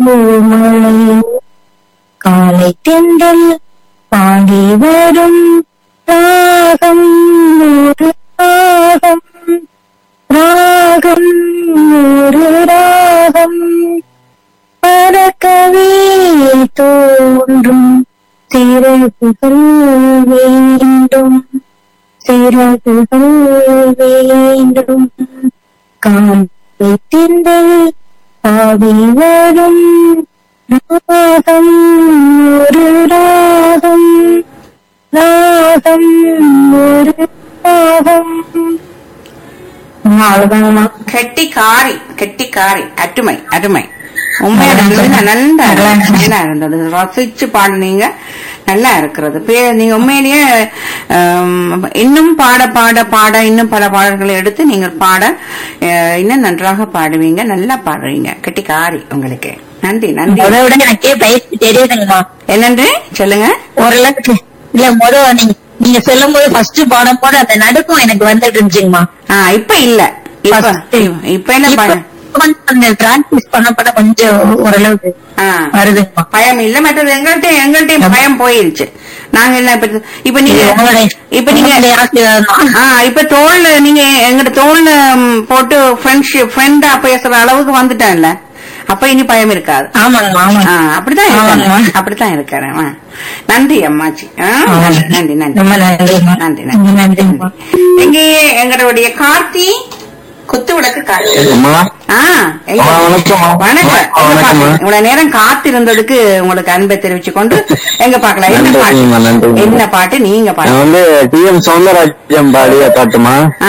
பூமழை காலை தென்றல் பாடி வரும் ராகம் ஒரு ராகம் ராகம் ஒரு ராகம் பறக்கவே தோன்றும் சிறகுகள் வேண்டும் சிறகுகள் வேண்டும் காலை திங்கள் பாடி வரும் ராகம் ஒரு ராகம் ராகம் ஒரு ராகம் அவ்வளவுதாங்கம்மா கெட்டிக்காரி கெட்டிக்காரி அட்டுமை அருமை உண்மையா இருந்தது நல்லா நல்லா இருந்தது ரசிச்சு பாடுனீங்க நல்லா இருக்கிறது பே- நீங்க உண்மையிலேயே ஆம், இன்னும் பாட பாட பாட இன்னும் பல பாடல்களை எடுத்து நீங்கள் பாட அஹ், இன்னும் நன்றாக பாடுவீங்க நல்லா பாடுறீங்க கெட்டிக்காரி உங்களுக்கு நன்றி நன்றி அதை விட எனக்கே பயிற்சி தெரியுதுங்கம்மா என்னன்று சொல்லுங்க ஓரளவுக்கு இல்ல முத நீங்க நீங்க சொல்லும் போது ஃபர்ஸ்ட் பாடம் போது அந்த நடுக்கம் எனக்கு வந்துட்டு இருந்துச்சுங்கம்மா ஆ இப்ப இல்ல இப்ப First. இப்ப என்ன இப்ப பாடு கொஞ்சம் அந்த பிராக்டிஸ் பண்ண பண்ண கொஞ்சம் ஓரளவுக்கு ஆ வருதுங்கம்மா பயம் இல்ல மற்றது எங்கள்ட்ட எங்கள்ட்ட பயம் போயிருச்சு நாங்க என்ன இப்ப இப்ப நீங்க இது உங்களுடைய இப்ப நீங்க உங்களுடைய ஆசீர்வாதம் தான். ஆ இப்ப தோல்ல நீங்க எங்கிட்ட தோல்ல ம், போட்டு ஃப்ரெண்ட்ஷிப் ஃப்ரெண்டா பேசுற அளவுக்கு வந்துட்டேன்ல அப்ப இனி பயம் இருக்காது ஆமாங்கம்மா ஆ, ஆமாங்க அப்படித்தான் ஆமாங்கம்மா. இருக்கிறேன் அப்படித்தான் இருக்கிறேன் ஆ. நன்றி அம்மாச்சி ஆ, நன்றி நன்றி நன்றி ரொம்ப நன்றிங்கம்மா நன்றி ரொம்ப நன்றி நன்றிங்கம்மா எங்கே எங்களுடைய கார்த்தி குத்து விளக்கு கார்த்தி அம்மா ஆ, எங்க- அம்மா, வணக்கம். வணக்கம் ஆ, வணக்கம்மா. இவ்வளவு நேரம் காத்திருந்ததுக்கு உங்களுக்கு அன்பை தெரிவிச்சு கொண்டு எங்க பாக்கலாம் என்ன நன்றிங்கம்மா, பாட்டு நன்றிங்கம்மா. என்ன பாட்டு நீங்க நான் பாட்டு வந்து டி எம் சௌந்தரராஜன் பாடிய பாட்டுமா ஆ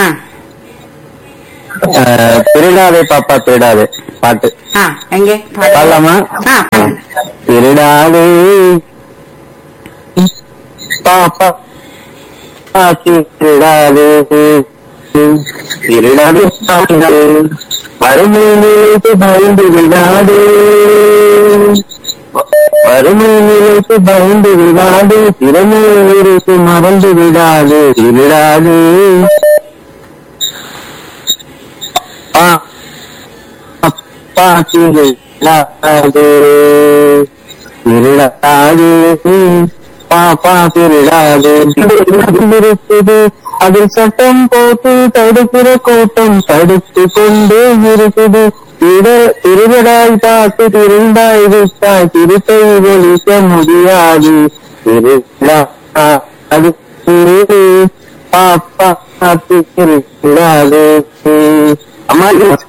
அஹ், திருடாதே பாப்பா திருடாதே பாட்டு ஆ எங்கே பாட்டு பாடலாமா ஆ பாடுங்க. திருடாதே பாப்பா திருடாதே திருடாதே பாப்பாதே. வறுமையிലേക്ക് பயந்து விடாதே வறுமையிലേക്ക് பயந்து விடாதே திறமையிற்கு மறந்து விடாதே திருடாதே ஆ அப்பா திருடாதே திருடாதே பாப்பா திருடாதே இருக்குது அதில் சட்டம் போட்டு தடுக்கிற கூட்டம் தடுத்து கொண்டே இருக்குது திரு- திருவிடாய் பார்த்து திருந்தாய் விட்டாய் திருப்பை ஒழிக்க முடியாது திருடா அது திரு பாப்பா திருடாதே அம்மா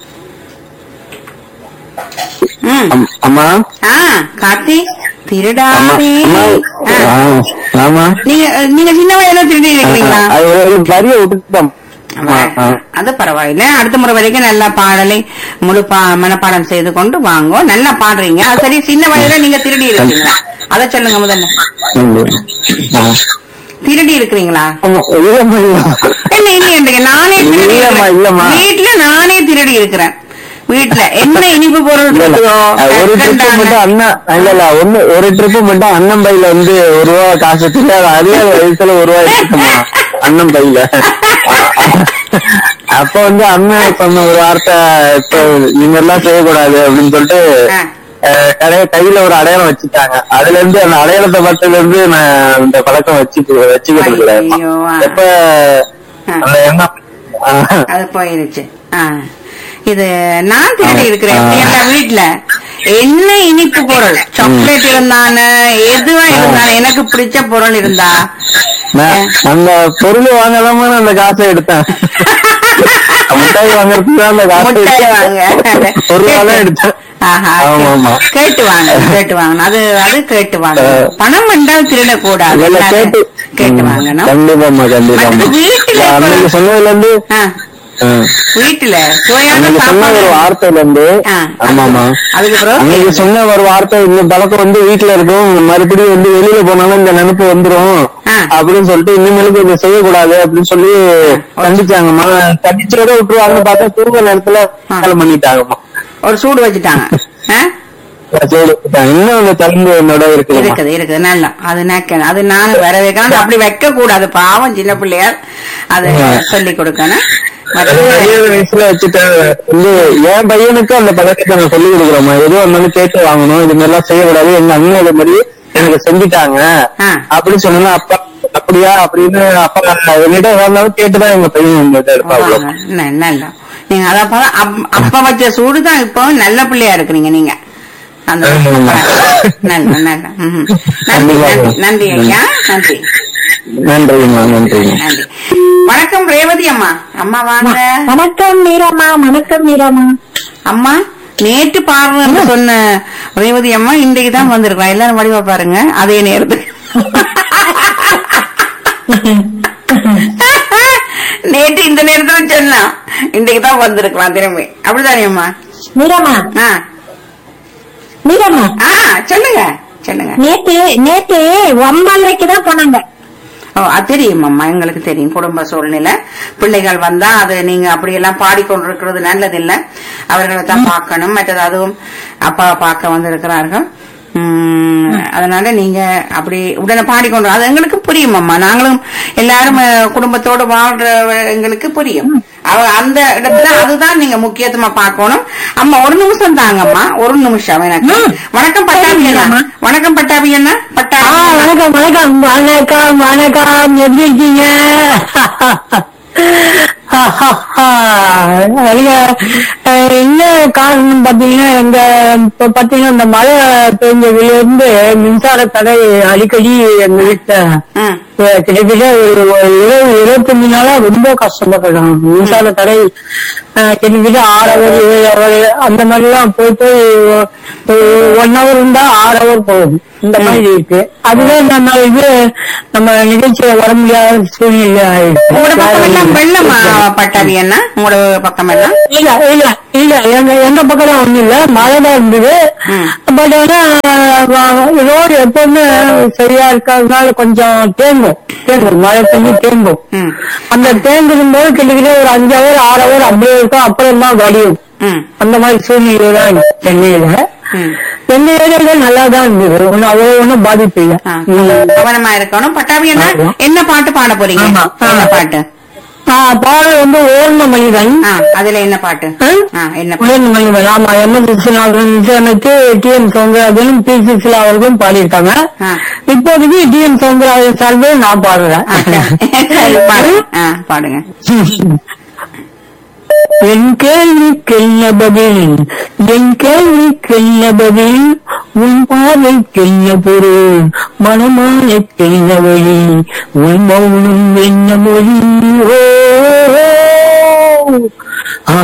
ம். அம்- அம்மா ஆ கார்த்தி அம்மா திருடாதே அம்மா ஆ. ஆ, ஆமா நீங்க நீங்க சின்ன வயதுல திருடி இருக்கிறீங்களா அது ஒரு வரியை விட்டுட்டோம் ஆ, ஆ. அது பரவாயில்ல அடுத்த முறை வரைக்கும் நல்லா பாடலை முழு பா மனப்பாடம் செய்து கொண்டு வாங்கோ நல்லா பாடுறீங்க அது சரி சின்ன வயதுல நீங்க திருடி இருக்கீங்களா அத சொல்லுங்க முதல்ல ஆ. திருடி இருக்கிறீங்களா ஆமா, இல்லம்மா, இல்ல. என்ன இல்லையன்றீங்க நானே திருடி இல்லம்மா, இருக்கிறேன். இல்லம்மா. வீட்டுல நானே திருடி இருக்கிறேன் வீட்டுல என்ன இனிப்பு பொருள் இல்ல, இல்ல. இருக்குதோ அது ஒரு ட்ரிப் கற்கண்டான- மட்டும் அண்ணா இல்ல இல்ல ஒண்ணு ஒரு ட்ரிப் மட்டும் அண்ணன் பையில வந்து ஒரு ரூபா காசு தெரியாது அறியாத வயசுல ஒரு ரூபா இருக்குமா அண்ணன் பையில அப்ப வந்து அண்ணன் சொன்ன ஒரு வார்த்தை இப்ப இந்த மாதிரிலாம் செய்யக்கூடாது அப்படின்னு சொல்லிட்டு ஆ. அஹ், கடைய கையில ஒரு அடையாளம் வச்சுட்டாங்க அதுல இருந்து அந்த அடையாளத்தை பார்த்ததுல இருந்து நான் இந்த பழக்கம் வச்சு வச்சுக்கிட்டு இருக்கிறேன் ஐயோ, ஆ. எப்ப அந்த எண்ணம் ஆ. அது போயிருச்சு ஆ. இது நான் திருடி இருக்கிறேன் ஆ. எங்க வீட்டுல என்ன இனிப்பு பொருள் சாக்லேட் இருந்தானு எதுவா இருந்தாலும் எனக்கு பிடிச்ச பொருள் இருந்தா நான் அந்த பொருள் வாங்கலாமா அந்த காசை எடுத்தேன் மிட்டாய் வாங்குறதுக்கு தான் அந்த காசை முட்டை வாங்க எடுத்தேன். ஒரு ரூபா தான் எடுத்தேன் ஆஹா. ஆமா, ஆமா. கேட்டு வாங்க கேட்டு வாங்க அது அது கேட்டு வாங்க ஆ. பணம் வந்தால் திருடக்கூடாது இல்ல, கேட்டு கேட்டு ம், வாங்கணும் கண்டிப்பாம்மா கண்டிப்பாம்மா மற்றது வீட்டுல இல்ல, அன்னைக்கு இப்ப- சொன்னதுல இருந்து ஆ, ஆ. வீட்டுல சுவையான அன்னைக்கு சொன்ன சாப்பாடு ஒரு வார்த்தையில இருந்து ஆ, ஆமாமா அதுக்கு பிறகு அன்னைக்கு சொன்ன ஒரு வார்த்தை இந்த பழக்கம் வந்து வீட்டுல இருக்கும் மறுபடியும் வந்து வெளியில போனாலும் இந்த நினைப்பு வந்துரும் ஆ. அப்படின்னு சொல்லிட்டு இனிமேலுக்கு இதை செய்யக்கூடாது அப்படின்னு சொல்லி கண்டிச்சாங்கம்மா கண்டிச்சோட விட்டுருவாங்கன்னு பார்த்தா தூங்க நேரத்துல ஆ. வேலை பண்ணிட்டாங்கம்மா ஒரு சூடு வச்சுட்டாங்க ஆ? சரி, விட்டுட்டாங்க. இன்னும் அந்த தழும்பு என்னோட இருக்குதும்மா இருக்குது இருக்குது நல்லா அது நக்கணும் அது நான் வர வைக்கணும் அப்படி வைக்க கூடாது பாவம் சின்ன பிள்ளையார் அது ஆ. சொல்லி கொடுக்கணும் நிறைய வயசுல வச்சுட்டு வந்து என் பையனுக்கு அந்த பழக்கத்தை நான் சொல்லி கொடுக்குறோமா எதுவும் இருந்தாலும் கேட்டு வாங்கணும் இது மாதிரி எல்லாம் செய்யக்கூடாது எங்க அண்ணன் இது மாதிரி எனக்கு செஞ்சுட்டாங்க ஆ. அப்படின்னு சொன்னா அப்பா அப்படியா அப்படின்னு அப்பா என்னிட்ட இருந்தாலும் கேட்டுதான் எங்க பையன் உங்ககிட்ட இருப்பா அவ்வளவு ந- நல்லா நீங்க அத அப்ப அப்ப வச்ச சூடு தான் இப்போ நல்ல பிள்ளையா இருக்கிறீங்க நீங்க அந்த ஆமா. நல்ல நல்ல ம்ஹும். நன்றி நன்றி நன்றி ஐயா நன்றி நன்றிங்கம்மா நன்றிங்க நன்றி வணக்கம் ரேவதி அம்மா அம்மா வாங்க வணக்கம் மீராமா வணக்கம் மீராமா அம்மா நேற்று பாருன்னு சொன்ன ரேவதி அம்மா இன்றைக்கு தான் வந்திருக்கலாம் எல்லாரும் வடிவா பாருங்க அதே நேரத்துக்கு நேற்று இந்த நேரத்துல சொன்னா இன்றைக்கு தான் வந்திருக்கலாம் திரும்பி அப்படிதானே அம்மா மீராமா ஆ மீராமா ஆ சொல்லுங்க சொல்லுங்க நேத்து நேத்து ஒன்பதரைக்கு தான் போனாங்க ஓ அது தெரியும் அம்மா எங்களுக்கு தெரியும் குடும்ப சூழ்நிலை பிள்ளைகள் வந்தா அது நீங்க அப்படியெல்லாம் பாடிக்கொண்டிருக்கிறது நல்லதில்லை அவர்களை தான் பார்க்கணும் மற்றது அதுவும் அப்பா பார்க்க வந்திருக்கிறார்கள் உம், அதனால நீங்க அப்படி உடனே பாடிக்கொண்டு அது எங்களுக்கு புரியும் அம்மா நாங்களும் எல்லாரும் அஹ், குடும்பத்தோடு வாழ்ற எங்களுக்கு புரியும் அவ- அந்த இடத்துல அதுதான் நீங்க முக்கியத்துவமா பார்க்கணும் அம்மா ஒரு நிமிஷம் தாங்கம்மா ஒரு நிமிஷம் எனக்கு வணக்கம் பட்டாபி அண்ணா வணக்கம் பட்டாபி அண்ணா ஆ, பட்டாபி வணக்கம் வணக்கம் வணக்கம் வணக்கம் எப்படி இருக்கீங்க நீங்க, அஹ், என்ன காரணம் பாத்தீங்கன்னா எங்க இப்ப பாத்தீங்கன்னா இந்த மழை பெஞ்சதுல இருந்து மின்சார தடை அடிக்கடி எங்க வீட்டுல ம் அஹ், கிட்டத்தட்ட ஒரு ஒரு இருபது இருபத்தஞ்சு நாளா ரொம்ப கஷ்டப்படுறோம் மின்சார தடை அஹ், கிட்டத்தட்ட ஆறு அவர் ஏழு அவர் அந்த மாதிரி எல்லாம் போய் போய் ஒன் ஹவர் இருந்தா ஆறு ஹவர் போகுது இந்த மாதிரி இருக்கு அதுதான் நம்ம இது நம்ம நிகழ்ச்சியில வர முடியாத சூழ்நிலை உங்களோட பக்கம் எல்லாம் ஆயிடுச்சு வெள்ளமா பட்டாபி அண்ணா உங்களோட பக்கம் எல்லாம் இல்ல இல்ல இல்ல எங்க எங்க பக்கம் ஒண்ணும் இல்ல மழை தான் இருந்தது ம். பட் ஆனா ரோடு எப்பவுமே சரியா இருக்காதனால கொஞ்சம் தேங்கும் தேங்கும் மழை தண்ணி தேங்கும் ம் அந்த தேங்குதும் போது கிட்டத்தட்ட ஒரு அஞ்சு ஹவர் ஆறு ஹவர் அப்படியே இருக்கும் அப்புறம் தான் வடியும் ம் அந்த மாதிரி சூழ்நிலை தான் இருக்கு சென்னையில ம் எங்க ஏரியால நல்லா தான் இருந்தது ஒன்னும் அவ்வளவு ஒன்றும் பாதிப்பு இல்லை ஆ, கவனமா இருக்கணும் பட்டாபி அண்ணா ஆமா. என்ன பாட்டு பாட போறீங்க ஆமா. என்ன பாட்டு பாடல் வந்து ஓர்ண மனிதன் ஆ அதுல என்ன பாட்டு ஆ? ஆ என்ன பாட்டு உயர்ந்த மனிதன் ஆமா எம்எஸ் விஸ்வநாதன் இசையமைத்து டி எம் சௌந்தரராஜனும் பி சிசிலா அவர்களும் பாடியிருக்காங்க ஆ. இப்போதைக்கு டி எம் சௌந்தரராஜன் சார்பில் நான் பாடுறேன் ஆ, சரி, பாடுங்க. ஆ, பாடுங்க என் கேள்விக்கென்ன பதில் என் கேள்விக்கென்ன பதில் உன் பார்வைக்கென்ன பொருள் மனமானக்கென்ன வழி உன் மௌனம் என்ன மொழி ஓ